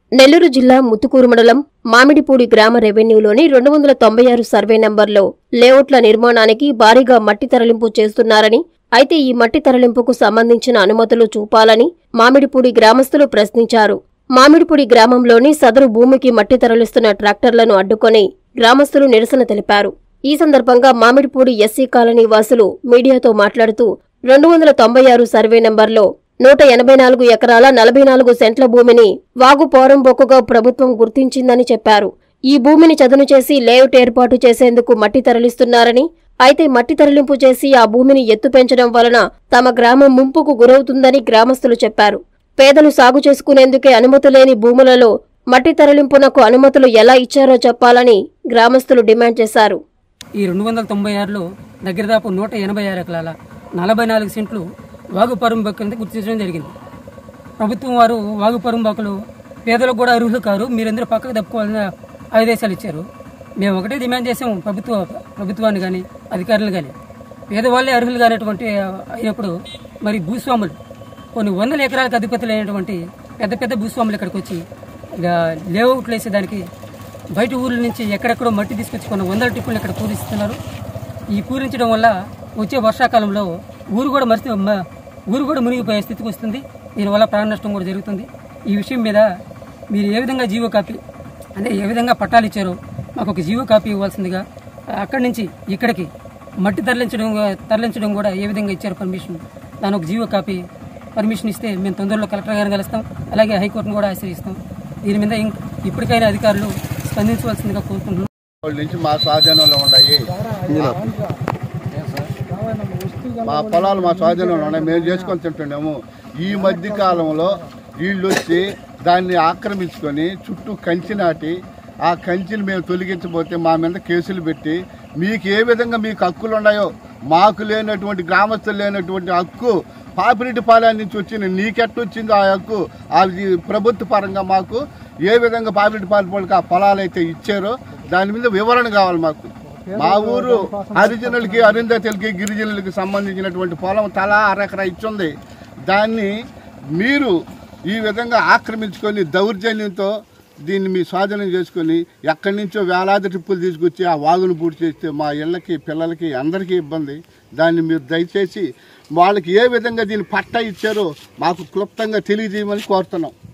నెల్లూరు జిల్లా ముత్తుకూరు మండలం మామిడిపూడి గ్రామ రెవెన్యూలోని రెండు వందల తొంభై ఆరు సర్వే నంబర్లో లేఅవుట్ల నిర్మాణానికి భారీగా మట్టి తరలింపు చేస్తున్నారని అయితే ఈ మట్టి తరలింపుకు సంబంధించిన అనుమతులు చూపాలని మామిడిపూడి గ్రామస్తులు ప్రశ్నించారు మామిడిపూడి గ్రామంలోని సదరు భూమికి మట్టి తరలిస్తున్న ట్రాక్టర్లను అడ్డుకొని గ్రామస్తులు నిరసన తెలిపారు ఈ సందర్భంగా మామిడిపూడి ఎస్సీ కాలనీ వాసులు మీడియాతో మాట్లాడుతూ రెండు వందల తొంభై ఆరు సర్వే నంబర్లో నూట ఎనభై నాలుగు ఎకరాల నలభై నాలుగు సెంట్ల భూమిని వాగు పోరంబొక్కుగా ప్రభుత్వం గుర్తించిందని చెప్పారు ఈ భూమిని చదును చేసి లేఅవుట్ ఏర్పాటు చేసేందుకు మట్టి తరలిస్తున్నారని అయితే మట్టి తరలింపు చేసి ఆ భూమిని ఎత్తు పెంచడం వలన తమ గ్రామం ముంపుకు గురవుతుందని గ్రామస్తులు చెప్పారు పేదలు సాగు చేసుకునేందుకే అనుమతి లేని భూములలో మట్టి తరలింపునకు అనుమతులు ఎలా ఇచ్చారో చెప్పాలని గ్రామస్తులు డిమాండ్ చేశారు ఈ రెండు వందల తొంభై ఆరులో దగ్గర దాపు నూట ఎనభై ఆరు ఎకరాల నలభై నాలుగు సెంట్లు వాగు పరుంబకు కింద గుర్తించడం జరిగింది ప్రభుత్వం వారు వాగు పరుంబాకులు పేదలకు కూడా అర్హులు కారు మీరందరూ పక్కకు తప్పుకోవాలని ఆదేశాలు ఇచ్చారు మేము ఒకటే డిమాండ్ చేసాము ప్రభుత్వ ప్రభుత్వాన్ని కానీ అధికారులు కానీ పేదవాళ్ళే అర్హులు కానటువంటి అయినప్పుడు మరి భూస్వాములు కొన్ని వందల ఎకరాలకు అధిపతులు అయినటువంటి పెద్ద పెద్ద భూస్వాములు ఇక్కడికి వచ్చి ఇక లేఅవుట్లు వేసేదానికి బయట ఊర్ల నుంచి ఎక్కడెక్కడో మట్టి తీసుకొచ్చి కొన్ని వందల టిప్పులు ఇక్కడ పూరిస్తున్నారు ఈ పూరించడం వల్ల వచ్చే వర్షాకాలంలో ఊరు కూడా మరిచి మ- ఊరు కూడా మునిగిపోయే స్థితికి వస్తుంది దీనివల్ల ప్రాణ నష్టం కూడా జరుగుతుంది ఈ విషయం మీద మీరు ఏ విధంగా జీవో కాపీ అంటే ఏ విధంగా పట్టాలు ఇచ్చారో మాకు ఒక జీవో కాపీ ఇవ్వాల్సిందిగా అక్కడి నుంచి ఇక్కడికి మట్టి తరలించడం తరలించడం కూడా ఏ విధంగా ఇచ్చారు పర్మిషన్ దాని ఒక జీవో కాపీ పర్మిషన్ ఇస్తే మేము తొందరలో కలెక్టర్ గారిని కలుస్తాం అలాగే హైకోర్టును కూడా ఆశ్రయిస్తాం దీని మీద ఇంక ఇప్పటికైనా అధికారులు స్పందించవలసిందిగా కోరుకుంటున్నాం వాళ్ళ నుంచి మా స్వాధీనంలో ఉన్నాయి మా పొలాలు మా స్వాధీనంలో ఉన్నాయి మేము చేసుకొని తింటున్నాము ఈ మధ్య కాలంలో వీళ్ళు వచ్చి దాన్ని ఆక్రమించుకొని చుట్టూ కంచి నాటి ఆ కంచిని మేము తొలగించబోతే మా మీద కేసులు పెట్టి మీకు ఏ విధంగా మీకు హక్కులు ఉన్నాయో మాకు లేనటువంటి గ్రామస్తులు లేనటువంటి హక్కు పాపిరెడ్డి పాలెం నుంచి వచ్చిన నీకెట్టొచ్చిందో ఆ హక్కు అది ప్రభుత్వ పరంగా మాకు ఏ విధంగా పాపిరెడ్డి పాలెంకి ఆ పొలాలు అయితే ఇచ్చారో దాని మీద వివరణ కావాలి మాకు మా ఊరు హరిజనులకి అరుంధతులకి గిరిజనులకి సంబంధించినటువంటి పొలం తలా అరెకరా ఇచ్చింది దాన్ని మీరు ఈ విధంగా ఆక్రమించుకొని దౌర్జన్యంతో దీన్ని మీ స్వాధీనం చేసుకొని ఎక్కడి నుంచో వేలాది ట్రిప్పులు తీసుకొచ్చి ఆ వాగును పూర్తి చేస్తే మా ఇళ్ళకి పిల్లలకి అందరికీ ఇబ్బంది దాన్ని మీరు దయచేసి వాళ్ళకి ఏ విధంగా దీన్ని పట్టా ఇచ్చారో మాకు క్లుప్తంగా తెలియజేయమని కోరుతున్నాం